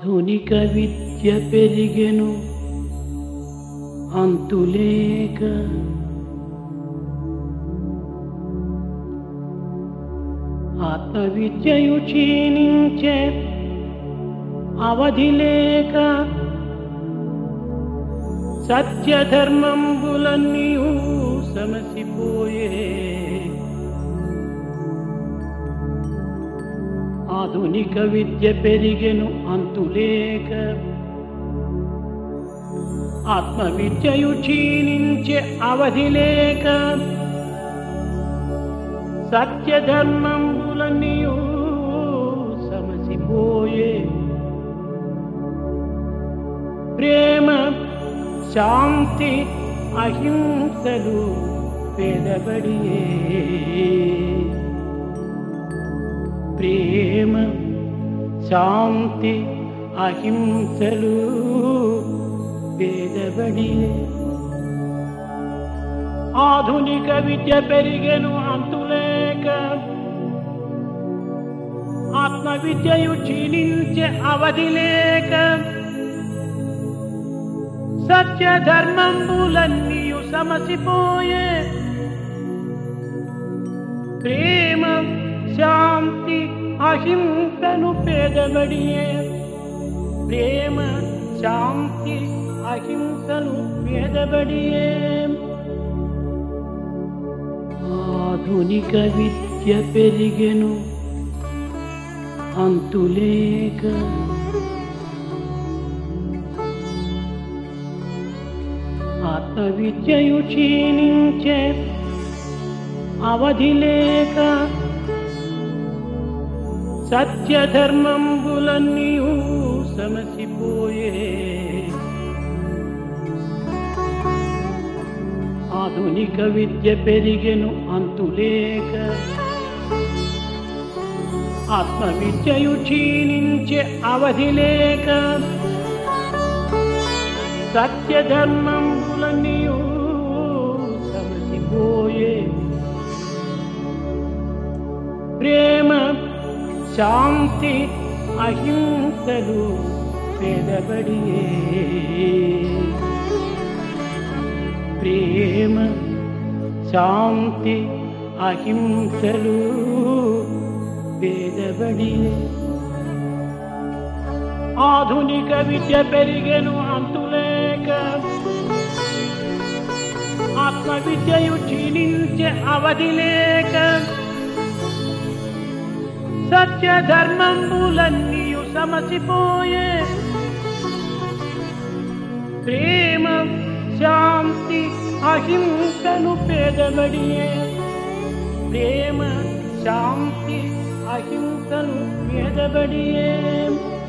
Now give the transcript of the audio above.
ఆధునిక విద్య పెరిగెను అంతులేక ఆత్మ విద్యయు క్షీణించే అవధి లేక సత్యధర్మంబులన్నీయూ సమసిపోయే ఆధునిక విద్య పెరిగెను అంతులేక ఆత్మ విద్యయు క్షీణించే అవధి లేక సత్యధర్మంబులన్నీయూ సమసిపోయే ప్రేమ శాంతి అహింసలు పేదబడియే ప్రేమ శాంతి అహింసలు పేదబడియే ఆధునిక విద్య పెరిగెను అంతులేక ఆత్మ విద్యయు క్షీణించే అవధి లేక సత్య ధర్మంబులన్నీయు సమసిపోయే ప్రేమ శాంతి అహింసను పేదబడియే ప్రేమ శాంతి అహింసను పేదబడియే ఆధునిక విద్య పెరిగెను అంతులేక ఆత్మ విద్యయు క్షీణించే అవధి లేక సత్యధర్మంబులన్నీయూ సమసిపోయే ఆధునిక విద్య పెరిగెను అంతులేక ఆత్మ విద్యయు క్షీణించే అవధి లేక సత్యధర్మంబులన్నీయూ సమసిపోయే ప్రేమ శాంతి అహింసలు పేదబడియే ప్రేమ శాంతి అహింసలు పేదబడియే ఆధునిక విద్య పెరిగెను అంతులేక ఆత్మ విద్యయు క్షీణించే అవధి లేక సత్య ధర్మంబులన్నీయు సమసిపోయే ప్రేమ శాంతి అహింసను పేదబడియే ప్రేమ శాంతి అహింసను పేదబడియే